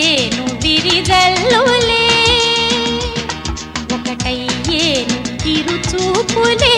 కురిసేను విరిజల్లులే ఒకటయ్యేను ఇరు చూపులే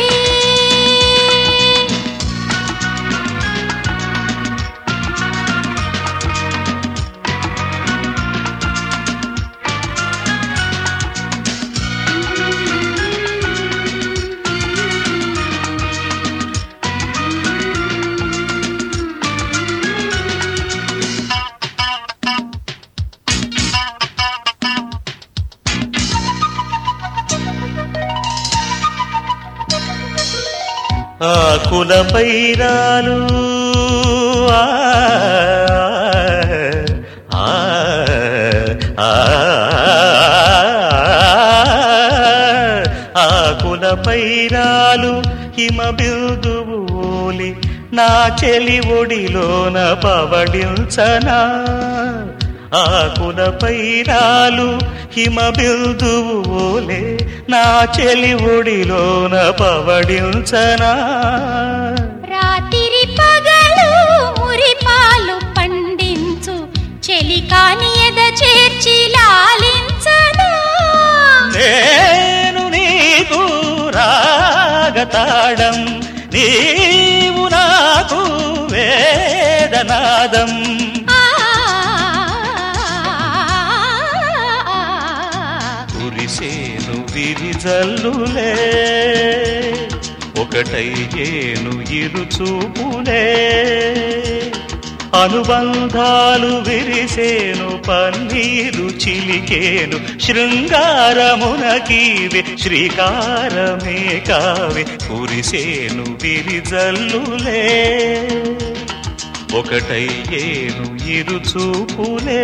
ఆకుల పైరాలు ఆ, ఆ, ఆ, ఆకుల పైరాలు హిమ బిందువులి నా చెలి ఒడిలోన పవడించనా ఆకుల పైరాలు హిమ బిందువులే నా చెలి ఒడిలోన పవడించనా రాత్రి పగలు మురిపాలు పండించు చెలికాని ఎద చేర్చి లాలించను నేను నీకు రాగతాడం నీవు నాకు వేదనాదం ఆ, కురిసేను విరిజల్లులే ఒకటయ్యేను ఇరు చూపులే అనుబంధాలు విరిసేను పన్నీరు చిలికేను శృంగారమునకీవే శ్రీకారమే కావే కురిసేను విరిజల్లులే ఒకటయ్యేను ఇరు చూపులే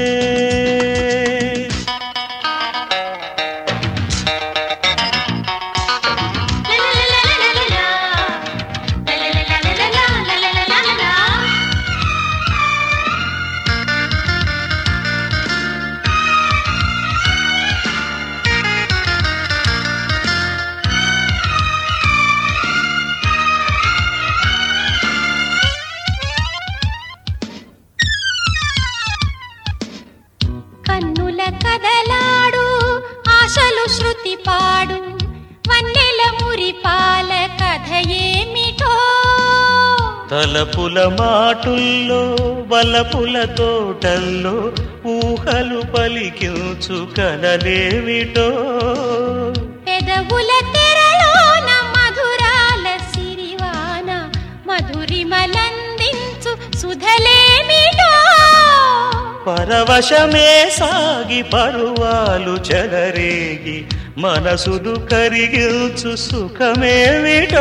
కన్నుల కదలాడు ఆశలు శృతి పాడు వన్నెల మురిపాల కథ ఏమిటో తలపుల మాటుల్లో వలపుల తోటల్లో ఊహలు పలికించు కలలేమిటో పెదవుల తెరలోన మధురాల సిరివాన మధురిమలందించు సుధలేమిటో పరవశమే సాగి పరువాలు చెలరేగి మనసులు కరిగిల్చు సుఖమేమిటో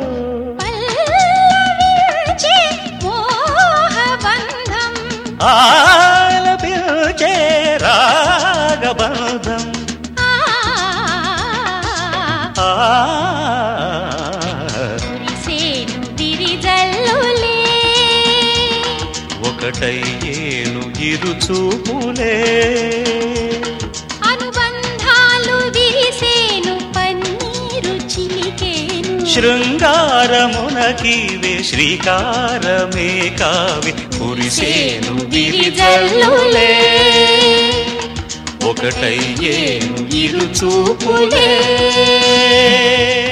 పల్లవించే మోహబంధం ఆలపించే రాగబంధం ఆ, ఆ కురిసేను విరిజల్లులే ఒకటయ్యేను ఇరు చూపులే అనుబంధాలు విరిసేను పన్నీరు చిలికేను శృంగారమునకీవే శ్రీకారమే కావి కురిసేను విరిజల్లులే ఒకటయ్యేను ఇరు చూపులే